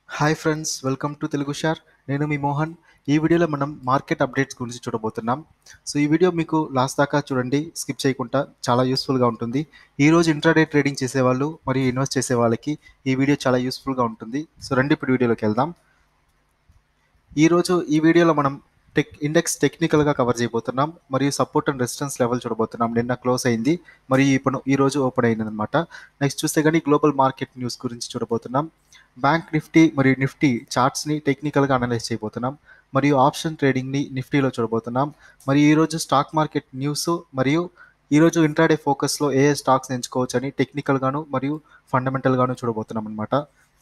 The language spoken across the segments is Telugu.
hi friends welcome to Telugu షార్ నేను మీ మోహన్ ఈ వీడియోలో మనం మార్కెట్ అప్డేట్స్ గురించి చూడబోతున్నాం సో ఈ వీడియో మీకు లాస్ట్ దాకా చూడండి స్కిప్ చేయకుండా చాలా యూస్ఫుల్గా ఉంటుంది ఈ రోజు ఇంట్రాడే ట్రేడింగ్ చేసేవాళ్ళు మరియు ఇన్వెస్ట్ చేసే వాళ్ళకి ఈ వీడియో చాలా యూస్ఫుల్గా ఉంటుంది సో రండి ఇప్పుడు వీడియోలోకి వెళ్దాం ఈరోజు ఈ వీడియోలో మనం టెక్ ఇండెక్స్ టెక్నికల్గా కవర్ చేయబోతున్నాం మరియు సపోర్ట్ అండ్ రెసిస్టెన్స్ లెవెల్ చూడబోతున్నాం నిన్న క్లోజ్ అయింది మరియు ఇప్పుడు ఈ రోజు ఓపెన్ అయింది అనమాట నెక్స్ట్ చూస్తే కానీ గ్లోబల్ మార్కెట్ న్యూస్ గురించి చూడబోతున్నాం బ్యాంక్ నిఫ్టీ మరియు నిఫ్టీ చార్ట్స్ని టెక్నికల్గా అనలైజ్ చేయబోతున్నాం మరియు ఆప్షన్ ట్రేడింగ్ని నిఫ్టీలో చూడబోతున్నాం మరియు ఈరోజు స్టాక్ మార్కెట్ న్యూస్ మరియు ఈరోజు ఇంట్రాడే ఫోకస్లో ఏ ఏ స్టాక్స్ ఎంచుకోవచ్చు అని టెక్నికల్గాను మరియు ఫండమెంటల్గాను చూడబోతున్నాం అనమాట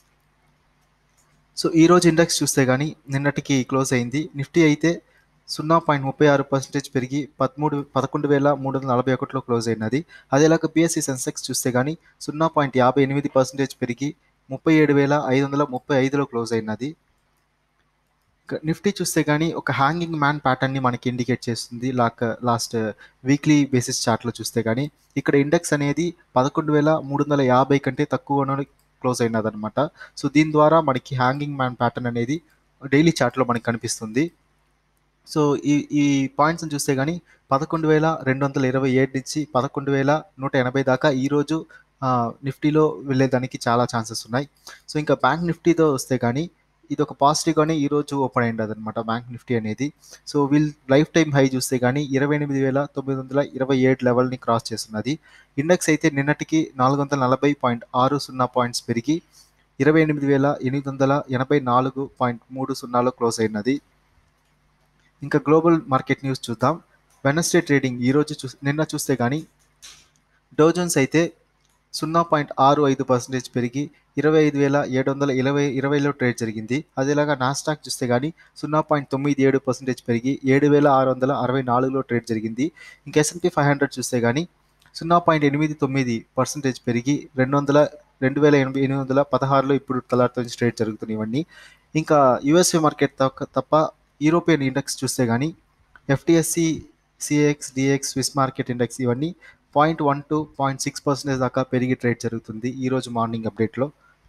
సో ఈ రోజు ఇండెక్స్ చూస్తే కానీ నిన్నటికి క్లోజ్ అయింది నిఫ్టీ అయితే సున్నా పాయింట్ ముప్పై ఆరు పర్సెంటేజ్ పెరిగి పదమూడు పదకొండు వేల మూడు వందల నలభై ఒకటిలో క్లోజ్ అయినది అదేలాగా పిఎస్సి సెన్సెక్స్ చూస్తే కానీ సున్నా పాయింట్ యాభై ఎనిమిది పర్సెంటేజ్ పెరిగి ముప్పై ఏడు వేల ఐదు వందల ముప్పై ఐదులో క్లోజ్ అయినది నిఫ్టీ చూస్తే కానీ ఒక హ్యాంగింగ్ మ్యాన్ ప్యాటర్న్ని మనకి ఇండికేట్ చేస్తుంది లాక్ లాస్ట్ వీక్లీ బేసిస్ చార్ట్లో చూస్తే కానీ ఇక్కడ ఇండెక్స్ అనేది పదకొండు వేల మూడు వందల యాభై కంటే తక్కువ క్లోజ్ అయినది అనమాట సో దీని ద్వారా మనకి హ్యాంగింగ్ మ్యాన్ ప్యాటర్న్ అనేది డైలీ చార్ట్లో మనకి కనిపిస్తుంది సో ఈ ఈ పాయింట్స్ని చూస్తే కానీ పదకొండు వేల రెండు వందల ఇరవై ఏడు నుంచి పదకొండు వేల నూట ఎనభై దాకా ఈరోజు నిఫ్టీలో వెళ్ళేదానికి చాలా ఛాన్సెస్ ఉన్నాయి సో ఇంకా బ్యాంక్ నిఫ్టీతో వస్తే కానీ ఇది ఒక పాజిటివ్గానే ఈరోజు ఓపెన్ అయింది అనమాట బ్యాంక్ నిఫ్టీ అనేది so we'll lifetime high చూస్తే కానీ ఇరవై ఎనిమిది వేల తొమ్మిది వందల ఇరవై ఏడు లెవెల్ని క్రాస్ చేస్తున్నది ఇండెక్స్ అయితే నిన్నటికి నాలుగు వందల నలభై పాయింట్ ఆరు సున్నా పాయింట్స్ పెరిగి ఇరవై ఎనిమిది వేల ఎనిమిది వందల ఎనభై నాలుగు పాయింట్ మూడు సున్నాలో క్లోజ్ అయినది ఇంకా గ్లోబల్ మార్కెట్ న్యూస్ చూద్దాం వెనస్డే ట్రేడింగ్ ఈరోజు చూ నిన్న చూస్తే కానీ డోజన్స్ అయితే సున్నా పాయింట్ ఆరు ఐదు పర్సెంటేజ్ పెరిగి ఇరవై ఐదు వేల ఏడు వందల ఇరవై ఇరవైలో ట్రేడ్ జరిగింది అదేలాగా నాస్టాక్ చూస్తే కానీ సున్నా పాయింట్ తొమ్మిది ఏడు పర్సెంటేజ్ పెరిగి ఏడు వేల ఆరు వందల అరవై నాలుగులో ట్రేడ్ జరిగింది ఇంకా ఎస్ఎన్పి ఫైవ్ హండ్రెడ్ చూస్తే కానీ సున్నా పాయింట్ ఎనిమిది తొమ్మిది పర్సెంటేజ్ పెరిగి రెండు వందల రెండు వేల ఎనభై ఎనిమిది వందల పదహారులో ఇప్పుడు తలారితో ట్రేడ్ జరుగుతున్నాయి ఇవన్నీ ఇంకా యుఎస్ఏ మార్కెట్ తప్ప యూరోపియన్ ఇండెక్స్ చూస్తే కానీ FTSC CX DX Swiss market index ఇవన్నీ point one two point six percentage దాకా పెరిగి ట్రేడ్ జరుగుతుంది ఈరోజు మార్నింగ్ అప్డేట్లో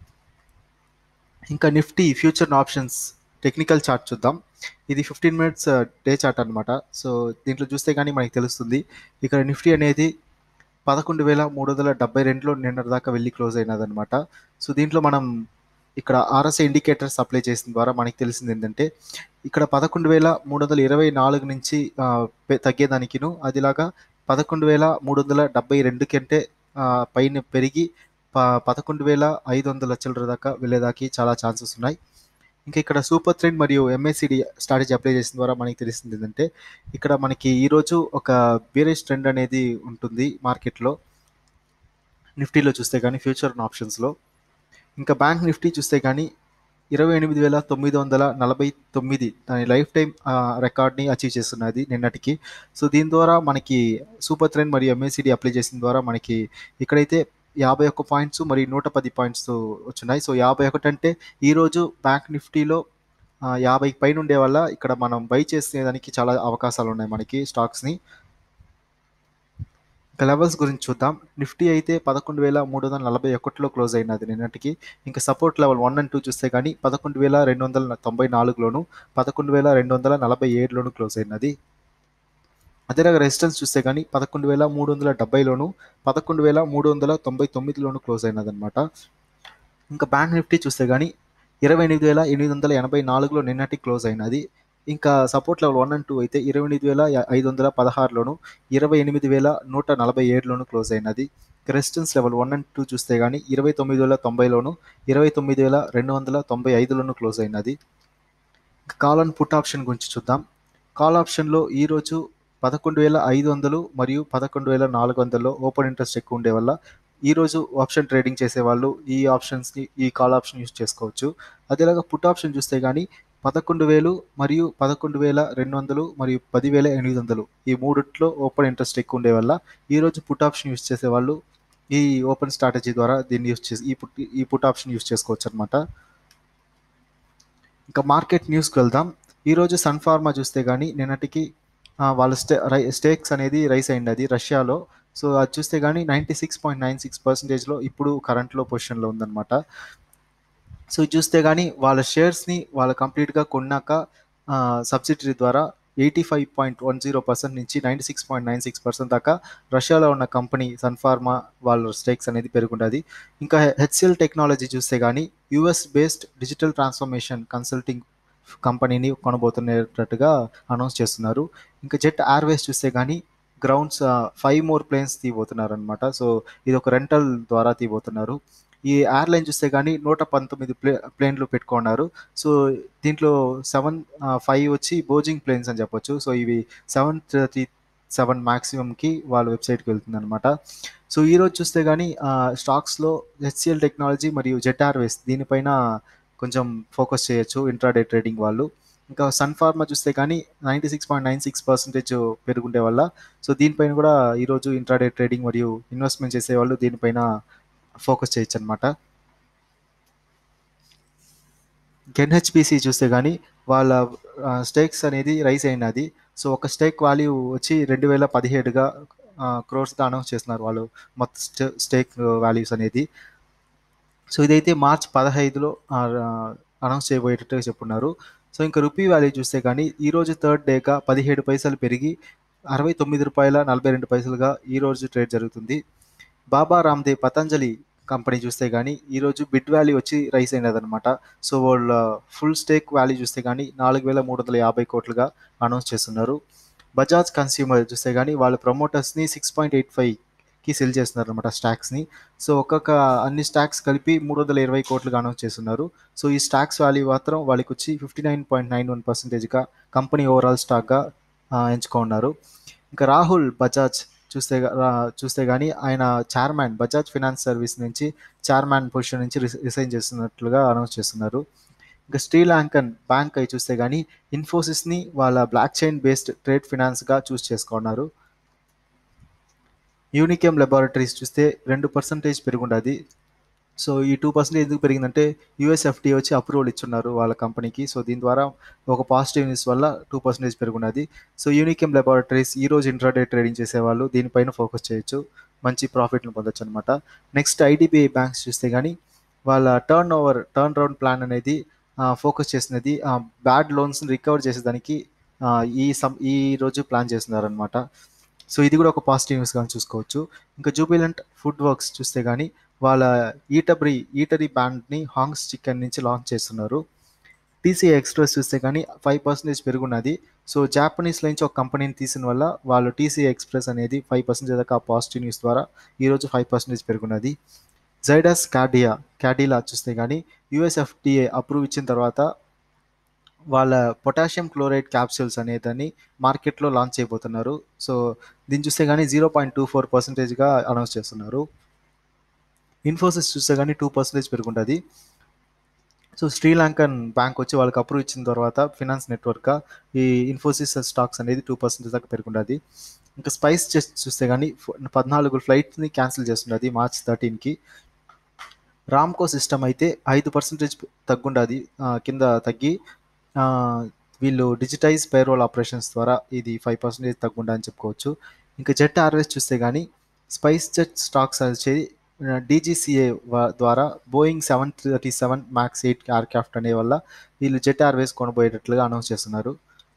ఇంకా Nifty future options technical chart చూద్దాం ఇది ఫిఫ్టీన్ మినిట్స్ డే చార్ట్ అనమాట సో దీంట్లో చూస్తే కానీ మనకి తెలుస్తుంది ఇక్కడ నిఫ్టీ అనేది పదకొండు వేల మూడు వందల డెబ్బై రెండులో నిన్న దాకా వెళ్ళి క్లోజ్ అయినదనమాట సో దీంట్లో మనం ఇక్కడ ఆర్ఎస్ఐ ఇండికేటర్స్ అప్లై చేసిన ద్వారా మనకి తెలిసింది ఏంటంటే ఇక్కడ పదకొండు వేల మూడు వందల ఇరవై నాలుగు నుంచి తగ్గేదానికిను అదిలాగా పదకొండు వేల మూడు వందల డెబ్బై రెండు కంటే పైన పెరిగి ప పదకొండు వేల ఐదు వందల చిల్లర దాకా వెళ్ళేదానికి చాలా ఛాన్సెస్ ఉన్నాయి ఇంకా ఇక్కడ సూపర్ ట్రెండ్ మరియు ఎంఎస్సిడి స్ట్రాటజీ అప్లై చేసిన ద్వారా మనకి తెలిసింది ఏంటంటే ఇక్కడ మనకి ఈరోజు ఒక బీరేజ్ ట్రెండ్ అనేది ఉంటుంది మార్కెట్లో నిఫ్టీలో చూస్తే కానీ ఫ్యూచర్ ఆప్షన్స్లో ఇంకా బ్యాంక్ నిఫ్టీ చూస్తే కానీ ఇరవై ఎనిమిది వేల తొమ్మిది వందల నలభై తొమ్మిది దాని లైఫ్ టైం రికార్డ్ని అచీవ్ చేస్తున్నది నిన్నటికి సో దీని ద్వారా మనకి సూపర్ ట్రెండ్ మరియు ఎంఎస్సిడి అప్లై చేసిన ద్వారా మనకి ఇక్కడైతే యాభై ఒక్క పాయింట్స్ మరియు నూట పది పాయింట్స్ వచ్చినాయి సో యాభై ఒకటి అంటే ఈరోజు బ్యాంక్ నిఫ్టీలో యాభై పైన ఉండే వల్ల ఇక్కడ మనం బై చేసేదానికి చాలా అవకాశాలు ఉన్నాయి మనకి స్టాక్స్ని ఇంకా లెవెల్స్ గురించి చూద్దాం నిఫ్టీ అయితే పదకొండు వేల మూడు వందల నలభై ఒకటిలో క్లోజ్ అయినది నిన్నటికి ఇంకా support level one and two చూస్తే కానీ పదకొండు వేల రెండు వందల తొంభై నాలుగులోను పదకొండు వేల రెండు వందల నలభై ఏడులోను క్లోజ్ అయినది అదేలాగా రెసిస్టెన్స్ చూస్తే కానీ పదకొండు వేల మూడు వందల డెబ్బైలోను పదకొండు వేల మూడు వందల తొంభై తొమ్మిదిలోను క్లోజ్ అయినది అనమాట ఇంకా బ్యాంక్ నిఫ్టీ చూస్తే కానీ ఇరవై ఎనిమిది వేల ఎనిమిది వందల ఎనభై నాలుగులో నిన్నటి క్లోజ్ అయినది ఇంకా support level one and two అయితే ఇరవై ఎనిమిది వేల ఐదు వందల పదహారులోను ఇరవై ఎనిమిది వేల నూట నలభై ఏడులోను క్లోజ్ అయినది resistance level one and two చూస్తే కానీ ఇరవై తొమ్మిది వేల తొంభైలోను ఇరవై తొమ్మిది వేల రెండు వందల తొంభై ఐదులోను క్లోజ్ అయినది కాల్ అండ్ పుట్ ఆప్షన్ గురించి చూద్దాం కాల్ ఆప్షన్లో ఈరోజు పదకొండు వేల ఐదు వందలు మరియు పదకొండు వేల నాలుగు వందల్లో ఓపెన్ ఇంట్రెస్ట్ ఎక్కువ ఉండే వల్ల ఈరోజు ఆప్షన్ ట్రేడింగ్ చేసే వాళ్ళు ఈ ఆప్షన్స్ని ఈ కాల్ ఆప్షన్ యూస్ చేసుకోవచ్చు అదేలాగా పుట్ ఆప్షన్ చూస్తే కానీ పదకొండు వేలు మరియు పదకొండు వేల రెండు వందలు మరియు పదివేల ఎనిమిది వందలు ఈ మూడిట్లో ఓపెన్ ఇంట్రెస్ట్ ఎక్కువ ఉండే వల్ల ఈరోజు పుట్ ఆప్షన్ యూస్ చేసే వాళ్ళు ఈ ఓపెన్ స్ట్రాటజీ ద్వారా దీన్ని యూస్ చేసి ఈ పుట్ ఈ పుట్ ఆప్షన్ యూస్ చేసుకోవచ్చు అనమాట ఇంకా మార్కెట్ న్యూస్కి వెళ్దాం ఈరోజు సన్ఫార్మా చూస్తే కానీ నిన్నటికి వాళ్ళ స్టే రై స్టేక్స్ అనేది రైస్ అయింది అది రష్యాలో సో అది చూస్తే కానీ ninety six point nine six పర్సెంటేజ్లో ఇప్పుడు కరెంట్లో పొజిషన్లో ఉందన్నమాట సో ఇది చూస్తే కానీ వాళ్ళ షేర్స్ని వాళ్ళు కంప్లీట్గా కొన్నాక సబ్సిడరీ ద్వారా eighty five point one zero percent నుంచి ninety six point nine six percent దాకా రష్యాలో ఉన్న కంపెనీ సన్ఫార్మా వాళ్ళ స్టేక్స్ అనేది పెరుగుంటుంది ఇంకా హెచ్సిఎల్ టెక్నాలజీ చూస్తే కానీ US based digital transformation consulting కంపెనీని కొనబోతున్నట్టుగా అనౌన్స్ చేస్తున్నారు ఇంకా జెట్ ఎయిర్వేస్ చూస్తే కానీ గ్రౌండ్స్ ఫైవ్ మోర్ ప్లేన్స్ తీయబోతున్నారు అనమాట సో ఇది ఒక రెంటల్ ద్వారా తీయబోతున్నారు ఈ ఎయిర్లైన్ చూస్తే కానీ నూట పంతొమ్మిది ప్లే ప్లేన్లు పెట్టుకున్నారు సో దీంట్లో సెవెన్ ఫైవ్ వచ్చి బోజింగ్ ప్లేన్స్ అని చెప్పొచ్చు సో ఇవి సెవెన్ థర్టీ సెవెన్ మ్యాక్సిమంకి వాళ్ళ వెబ్సైట్కి వెళ్తుంది అనమాట సో ఈరోజు చూస్తే కానీ స్టాక్స్లో హెచ్సిఎల్ టెక్నాలజీ మరియు జెట్ ఎయిర్వేస్ దీనిపైన కొంచెం ఫోకస్ చేయొచ్చు ఇంట్రాడే ట్రేడింగ్ వాళ్ళు ఇంకా సన్ ఫార్మా చూస్తే కానీ ninety six point nine six percentage పెరుగుండే వల్ల సో దీనిపైన కూడా ఈరోజు ఇంట్రాడే ట్రేడింగ్ మరియు ఇన్వెస్ట్మెంట్ చేసే వాళ్ళు దీనిపైన ఫోకస్ చేయొచ్చు అనమాట ఎన్హెచ్పిసి చూస్తే కానీ వాళ్ళ స్టేక్స్ అనేది రైస్ అయినది సో ఒక స్టేక్ వాల్యూ వచ్చి రెండు వేల పదిహేడుగా క్రోర్స్గా అనౌన్స్ చేస్తున్నారు వాళ్ళు మొత్తం స్టేక్ వాల్యూస్ అనేది సో ఇదైతే మార్చ్ పదహైదులో అనౌన్స్ చేయబోయేటట్టుగా చెప్పున్నారు సో ఇంకా రూపీ వాల్యూ చూస్తే కానీ ఈరోజు థర్డ్ డేగా పదిహేడు పైసలు పెరిగి అరవై తొమ్మిది రూపాయల నలభై రెండు పైసలుగా ఈరోజు ట్రేడ్ జరుగుతుంది బాబా రామ్దేవ్ పతంజలి కంపెనీ చూస్తే కానీ ఈరోజు బిడ్ వాల్యూ వచ్చి రైస్ అయినది అనమాట సో వాళ్ళ ఫుల్ స్టేక్ వాల్యూ చూస్తే కానీ నాలుగు వేల మూడు వందల యాభై కోట్లుగా అనౌన్స్ చేస్తున్నారు బజాజ్ కన్స్యూమర్ చూస్తే కానీ వాళ్ళ ప్రమోటర్స్ని సిక్స్ పాయింట్ ఎయిట్ ఫైవ్కి సెల్ చేస్తున్నారు అనమాట స్టాక్స్ని సో ఒక్కొక్క అన్ని స్టాక్స్ కలిపి మూడు వందల ఇరవై కోట్లుగా అనౌన్స్ చేస్తున్నారు సో ఈ స్టాక్స్ వాల్యూ మాత్రం వాళ్ళకి వచ్చి fifty nine point nine one పర్సెంటేజ్గా కంపెనీ ఓవరాల్ స్టాక్గా ఎంచుకున్నారు ఇంకా రాహుల్ బజాజ్ చూస్తే చూస్తే కానీ ఆయన చైర్మన్ బజాజ్ ఫినాన్స్ సర్వీస్ నుంచి చైర్మన్ పొజిషన్ నుంచి రిసైన్ చేస్తున్నట్లుగా అనౌన్స్ చేస్తున్నారు ఇంకా శ్రీలంకన్ బ్యాంక్ అయి చూస్తే కానీ ఇన్ఫోసిస్ని వాళ్ళ బ్లాక్ చైన్ బేస్డ్ ట్రేడ్ ఫినాన్స్గా చూస్ చేసుకున్నారు యూనికేమ్ లెబారెటరీస్ చూస్తే రెండు పర్సంటేజ్ పెరుగుండది సో ఈ టూ పర్సెంటేజ్ ఎందుకు పెరిగిందంటే యూఎస్ఎఫ్టీ వచ్చి అప్రూవల్ ఇచ్చున్నారు వాళ్ళ కంపెనీకి సో దీని ద్వారా ఒక పాజిటివ్ న్యూస్ వల్ల టూ పర్సెంటేజ్ పెరుగున్నది సో యూనికేమ్ లెబారెటరీస్ ఈ రోజు ఇంట్రాడే ట్రేడింగ్ చేసేవాళ్ళు దీనిపైన ఫోకస్ చేయొచ్చు మంచి ప్రాఫిట్ను పొందొచ్చు అనమాట నెక్స్ట్ ఐడిబిఐ బ్యాంక్స్ చూస్తే కానీ వాళ్ళ turnover turnaround plan అనేది ఫోకస్ చేసినది బ్యాడ్ లోన్స్ని రికవర్ చేసేదానికి ఈ సమ్ ఈ రోజు ప్లాన్ చేస్తున్నారు అనమాట సో ఇది కూడా ఒక పాజిటివ్ న్యూస్ కానీ చూసుకోవచ్చు ఇంకా జూబిలెంట్ ఫుడ్ వర్క్స్ చూస్తే కానీ వాళ్ళ ఈటబ్రీ ఈటరీ బ్యాండ్ని హాంగ్స్ చికెన్ నుంచి లాంచ్ చేస్తున్నారు టీసీ ఎక్స్ప్రెస్ చూస్తే కానీ ఫైవ్ పర్సెంటేజ్ పెరుగున్నది సో జాపనీస్ నుంచి ఒక కంపెనీని తీసిన వల్ల వాళ్ళు టీసీ ఎక్స్ప్రెస్ అనేది ఫైవ్ పర్సెంటేజ్ దాకా పాజిటివ్ న్యూస్ ద్వారా ఈరోజు ఫైవ్ పర్సెంటేజ్ పెరుగున్నది జైడస్ క్యాడియా క్యాడిలా చూస్తే కానీ యూఎస్ఎఫ్డిఏ అప్రూవ్ ఇచ్చిన తర్వాత వాళ్ళ పొటాషియం క్లోరైడ్ క్యాప్సూల్స్ అనేదాన్ని మార్కెట్లో లాంచ్ చేయబోతున్నారు సో దీన్ని చూస్తే కానీ జీరో పాయింట్ టూ ఫోర్ పర్సెంటేజ్గా అనౌన్స్ చేస్తున్నారు ఇన్ఫోసిస్ చూస్తే కానీ టూ పర్సెంటేజ్ పెరుగుంటుంది సో శ్రీలంకన్ బ్యాంక్ వచ్చి వాళ్ళకి అప్రూవ్ ఇచ్చిన తర్వాత ఫినాన్స్ నెట్వర్క్ ఈ ఇన్ఫోసిస్ స్టాక్స్ అనేది టూ పర్సెంటేజ్ దాకా పెరుగుంటుంది ఇంకా స్పైస్ చెస్ట్ చూస్తే కానీ పద్నాలుగు ఫ్లైట్స్ని క్యాన్సిల్ చేస్తున్నది మార్చ్ థర్టీన్కి రామ్కో సిస్టమ్ అయితే ఐదు పర్సెంటేజ్ తగ్గుండది కింద తగ్గి వీళ్ళు డిజిటైజ్ పేరోల్ ఆపరేషన్స్ ద్వారా ఇది ఫైవ్ పర్సెంటేజ్ తగ్గుండా అని చెప్పుకోవచ్చు ఇంకా జెట్ ఆర్వేస్ చూస్తే కానీ స్పైస్ జెట్ స్టాక్స్ వచ్చేది డీజీసీఏ ద్వారా Boeing seven thirty seven max eight aircraft అనే వల్ల వీళ్ళు జెట్ ఎయిర్వేస్ కొనబోయేటట్లుగా అనౌన్స్ చేస్తున్నారు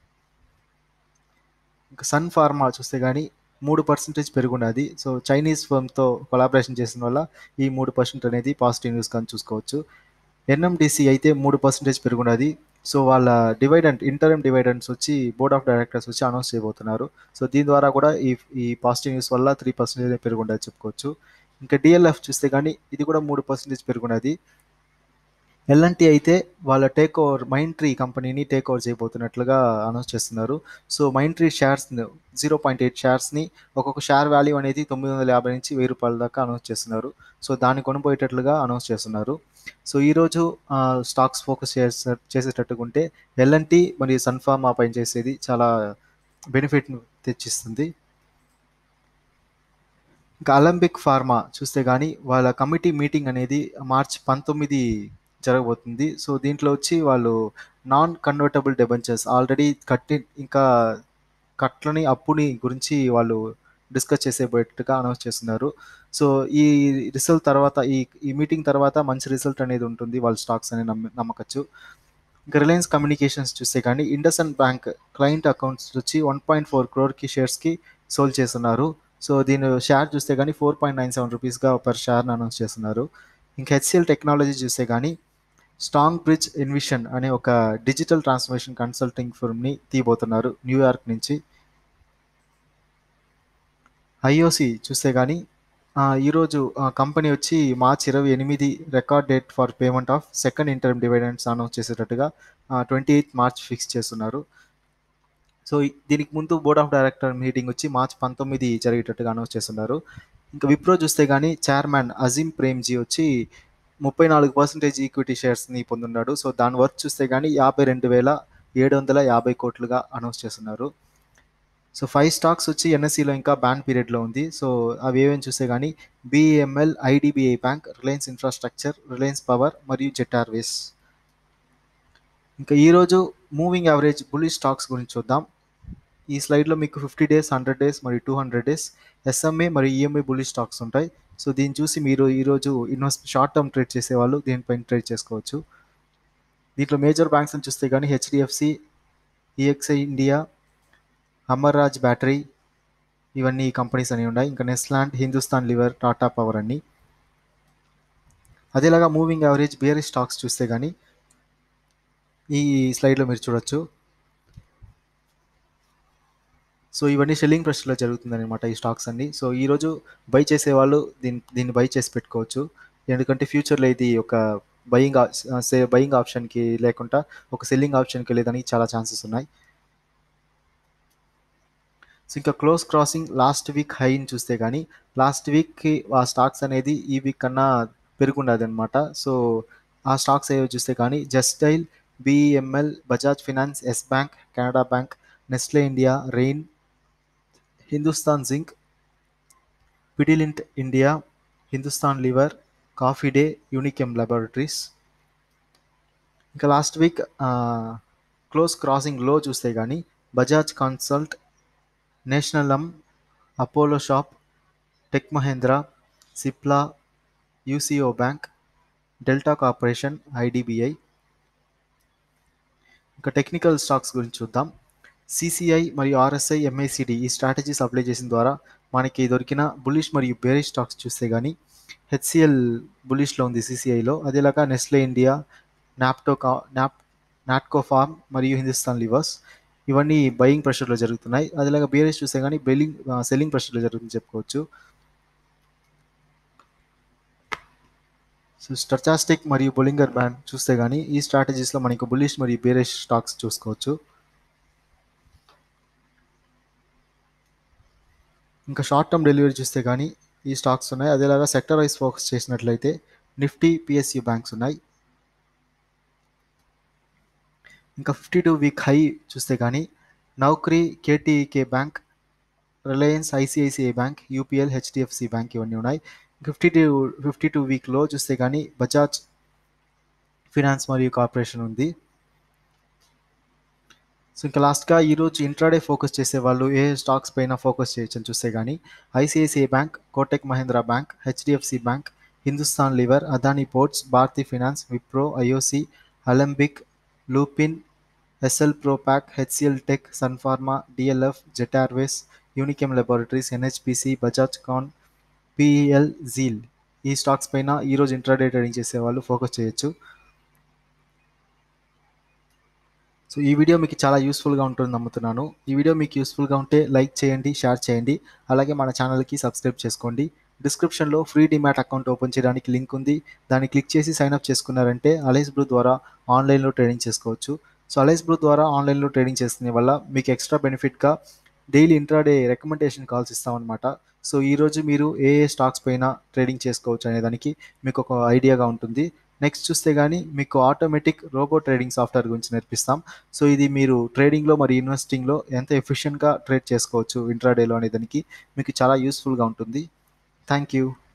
ఇంకా సన్ ఫార్మా చూస్తే కానీ మూడు పర్సెంటేజ్ పెరుగున్నది సో చైనీస్ ఫర్మ్తో కొలాబరేషన్ చేసిన వల్ల ఈ మూడు పర్సెంట్ అనేది పాజిటివ్ న్యూస్ కానీ చూసుకోవచ్చు ఎన్ఎండిసి అయితే మూడు పర్సెంటేజ్ పెరుగున్నది సో వాళ్ళ డివైడెంట్ ఇంటర్మ్ డివైడెంట్స్ వచ్చి బోర్డ్ ఆఫ్ డైరెక్టర్స్ వచ్చి అనౌన్స్ చేయబోతున్నారు సో దీని ద్వారా కూడా ఈ ఈ పాజిటివ్ న్యూస్ వల్ల త్రీ పర్సెంటేజ్ పెరుగుండదు చెప్పుకోవచ్చు ఇంకా డిఎల్ఎఫ్ చూస్తే కానీ ఇది కూడా మూడు పర్సెంటేజ్ పెరుగున్నది ఎల్ఎన్టీ అయితే వాళ్ళ టేక్ ఓవర్ మైండ్ ట్రీ కంపెనీని టేక్ ఓవర్ చేయబోతున్నట్లుగా అనౌన్స్ చేస్తున్నారు so Mindtree shares zero point eight షేర్స్ని ఒక్కొక్క షేర్ వాల్యూ అనేది తొమ్మిది వందల యాభై నుంచి వెయ్యి రూపాయల దాకా అనౌన్స్ చేస్తున్నారు సో దాన్ని కొనుపోయేటట్లుగా అనౌన్స్ చేస్తున్నారు సో ఈరోజు స్టాక్స్ ఫోకస్ చేసే చేసేటట్టుగా ఉంటే ఎల్ఎన్టీ మరియు సన్ఫార్మా పైన చేసేది చాలా బెనిఫిట్ను తెచ్చిస్తుంది ఇంకా అలంబిక్ ఫార్మా చూస్తే కానీ వాళ్ళ కమిటీ మీటింగ్ అనేది మార్చ్ పంతొమ్మిది జరగబోతుంది సో దీంట్లో వచ్చి వాళ్ళు నాన్ కన్వర్టబుల్ డెబెంచర్స్ ఆల్రెడీ కట్టి ఇంకా కట్లని అప్పుని గురించి వాళ్ళు డిస్కస్ చేసేబోయేట్టుగా అనౌన్స్ చేస్తున్నారు సో ఈ రిజల్ట్ తర్వాత ఈ ఈ మీటింగ్ తర్వాత మంచి రిజల్ట్ అనేది ఉంటుంది వాళ్ళ స్టాక్స్ అని నమ్మ నమ్మకచ్చు ఇంకా రిలయన్స్ కమ్యూనికేషన్స్ చూస్తే కానీ ఇండస్ఇండ్ బ్యాంక్ క్లయింట్ అకౌంట్స్ వచ్చి వన్ పాయింట్ ఫోర్ క్రోర్కి షేర్స్కి సోల్ చేస్తున్నారు సో దీని షేర్ చూస్తే కానీ ఫోర్ పాయింట్ నైన్ సెవెన్ రూపీస్గా పర్ షేర్ని అనౌన్స్ చేస్తున్నారు ఇంకా హెచ్సిఎల్ టెక్నాలజీ చూస్తే కానీ స్ట్రాంగ్ బ్రిడ్జ్ ఇన్విషన్ అనే ఒక డిజిటల్ ట్రాన్స్ఫర్మేషన్ కన్సల్టింగ్ ఫర్మ్ని తీయబోతున్నారు న్యూయార్క్ నుంచి ఐఓసి చూస్తే కానీ ఈరోజు కంపెనీ వచ్చి మార్చ్ ఇరవై ఎనిమిది record date for payment of second interim dividends announce చేసేటట్టుగా ట్వంటీ ఎయిత్ మార్చ్ ఫిక్స్ చేస్తున్నారు సో దీనికి ముందు బోర్డ్ ఆఫ్ డైరెక్టర్ మీటింగ్ వచ్చి మార్చ్ పంతొమ్మిది జరిగేటట్టుగా అనౌన్స్ చేస్తున్నారు ఇంకా విప్రో చూస్తే కానీ చైర్మన్ అజీం ప్రేమ్జీ వచ్చి ముప్పై నాలుగు పర్సెంటేజ్ ఈక్విటీ షేర్స్ని పొందున్నాడు సో దాని వర్త్ చూస్తే కానీ యాభై రెండు వేల ఏడు వందల యాభై కోట్లుగా అనౌన్స్ చేస్తున్నారు సో ఫైవ్ స్టాక్స్ వచ్చి ఎన్ఎస్సిలో ఇంకా బ్యాన్ పీరియడ్లో ఉంది సో అవి ఏమేమి చూస్తే కానీ BML IDBI bank Reliance infrastructure Reliance power మరియు జెట్ ఎయిర్వేస్ ఇంకా ఈరోజు మూవింగ్ యావరేజ్ బులిష్ స్టాక్స్ గురించి చూద్దాం ఈ స్లైడ్లో మీకు ఫిఫ్టీ డేస్ హండ్రెడ్ డేస్ మరియు టూ హండ్రెడ్ డేస్ ఎస్ఎంఏ మరియు ఈఎంఐ బులిష్ స్టాక్స్ ఉంటాయి సో దీన్ని చూసి మీరు ఈరోజు ఇన్వెస్ట్ షార్ట్ టర్మ్ ట్రేడ్ చేసేవాళ్ళు దీనిపైన ట్రేడ్ చేసుకోవచ్చు దీంట్లో మేజర్ బ్యాంక్స్ అని చూస్తే కానీ HDFC EXI India Amararaja battery ఇవన్నీ కంపెనీస్ అని ఉన్నాయి ఇంకా నెస్లాండ్ హిందుస్థాన్ లివర్ టాటా పవర్ అన్ని అదేలాగా మూవింగ్ యావరేజ్ బియర్ స్టాక్స్ చూస్తే కానీ ఈ స్లైడ్లో మీరు చూడొచ్చు సో ఇవన్నీ షెల్లింగ్ ప్రెషర్లో జరుగుతుంది అనమాట ఈ స్టాక్స్ అన్ని సో ఈరోజు బై చేసే వాళ్ళు దీన్ని దీన్ని బై చేసి పెట్టుకోవచ్చు ఎందుకంటే ఫ్యూచర్లో ఇది ఒక బయింగ్ బయింగ్ ఆప్షన్కి లేకుండా ఒక సెల్లింగ్ ఆప్షన్కి వెళ్ళేదానికి చాలా ఛాన్సెస్ ఉన్నాయి సో ఇంకా క్లోజ్ క్రాసింగ్ లాస్ట్ వీక్ హైని చూస్తే కానీ లాస్ట్ వీక్కి ఆ స్టాక్స్ అనేది ఈ వీక్ కన్నా పెరుగుండదు అనమాట సో ఆ స్టాక్స్ ఏవో చూస్తే కానీ జస్టైల్ BML Bajaj finance yes bank Canara bank Nestle India rain Hindustan zinc Pidilite India Hindustan lever coffee day Unichem laboratories ఇంకా లాస్ట్ వీక్ క్లోజ్ క్రాసింగ్ లో చూస్తే కానీ Bajaj consult national um Apollo shop tech Mahindra Cipla UCO bank Delta corporation IDBI ఇంకా టెక్నికల్ స్టాక్స్ గురించి చూద్దాం సిసిఐ మరియు ఆర్ఎస్ఐ ఎంఐసిడి ఈ స్ట్రాటజీస్ అప్లై చేసిన ద్వారా మనకి దొరికిన బులిష్ మరియు బేరిష్ స్టాక్స్ చూస్తే కానీ హెచ్సిఎల్ బులిష్లో ఉంది సిసిఐలో అదేలాగా నెస్లే ఇండియా నాప్టో కా నాప్ నాట్కో ఫార్మ్ మరియు హిందుస్థాన్ లివర్స్ ఇవన్నీ బయింగ్ ప్రెషర్లో జరుగుతున్నాయి అదేలాగా బేరిష్ చూస్తే కానీ బెల్లింగ్ సెల్లింగ్ ప్రెషర్లో జరుగుతుంది చెప్పుకోవచ్చు సో స్టర్చాస్టిక్ మరియు బొలింగర్ బ్యాండ్ చూస్తే కానీ ఈ స్ట్రాటజీస్లో మనకు బులిష్ మరియు బేరిష్ స్టాక్స్ చూసుకోవచ్చు ఇంకా షార్ట్ టర్మ్ డెలివరీ చూస్తే కానీ ఈ స్టాక్స్ ఉన్నాయి అదేలాగా సెక్టర్ వైజ్ ఫోకస్ చేసినట్లయితే నిఫ్టీ పిఎస్యూ బ్యాంక్స్ ఉన్నాయి ఇంకా ఫిఫ్టీ టూ వీక్ హై చూస్తే కానీ Naukri KTK bank Reliance ICICI bank UPL HDFC bank ఇవన్నీ ఉన్నాయి ఫిఫ్టీ టూ ఫిఫ్టీ టూ వీక్లో చూస్తే కానీ బజాజ్ ఫినాన్స్ మరియు కార్పొరేషన్ ఉంది సో ఇంకా లాస్ట్గా ఈరోజు ఇంట్రాడే ఫోకస్ చేసే వాళ్ళు ఏ స్టాక్స్ పైన ఫోకస్ చేయొచ్చు అని చూస్తే కానీ ICICI bank Kotak Mahindra bank HDFC bank Hindustan lever Adani ports Bharti finance Wipro IOC Alembic Lupin SL propack HCL tech Sun Pharma DLF Jet Airways Unichem laboratories NHPC Bajaj కాన్ పిఎల్ జీల్ ఈ స్టాక్స్ పైన ఈరోజు ఇంట్రాడే ట్రేడింగ్ చేసే వాళ్ళు ఫోకస్ చేయొచ్చు సో ఈ వీడియో మీకు చాలా యూస్ఫుల్గా ఉంటుంది నమ్ముతున్నాను ఈ వీడియో మీకు యూస్ఫుల్గా ఉంటే లైక్ చేయండి షేర్ చేయండి అలాగే మన ఛానల్కి సబ్స్క్రైబ్ చేసుకోండి డిస్క్రిప్షన్లో ఫ్రీ డిమాట్ అకౌంట్ ఓపెన్ చేయడానికి లింక్ ఉంది దాన్ని క్లిక్ చేసి సైన్అప్ చేసుకున్నారంటే అలైస్ బ్రూ ద్వారా ఆన్లైన్లో ట్రేడింగ్ చేసుకోవచ్చు సో అలైస్ బ్రూ ద్వారా ఆన్లైన్లో ట్రేడింగ్ చేసుకునే వల్ల మీకు ఎక్స్ట్రా బెనిఫిట్గా డైలీ ఇంట్రాడే రికమెండేషన్ కాల్స్ ఇస్తామన్నమాట సో ఈరోజు మీరు ఏ ఏ స్టాక్స్ పైన ట్రేడింగ్ చేసుకోవచ్చు అనే దానికి మీకు ఒక ఐడియాగా ఉంటుంది నెక్స్ట్ చూస్తే కానీ మీకు ఆటోమేటిక్ రోబో ట్రేడింగ్ సాఫ్ట్వేర్ గురించి నేర్పిస్తాం సో ఇది మీరు ట్రేడింగ్లో మరియు ఇన్వెస్టింగ్లో ఎంత ఎఫిషియెంట్గా ట్రేడ్ చేసుకోవచ్చు ఇంట్రాడేలో అనే దానికి మీకు చాలా యూస్ఫుల్గా ఉంటుంది థ్యాంక్ యూ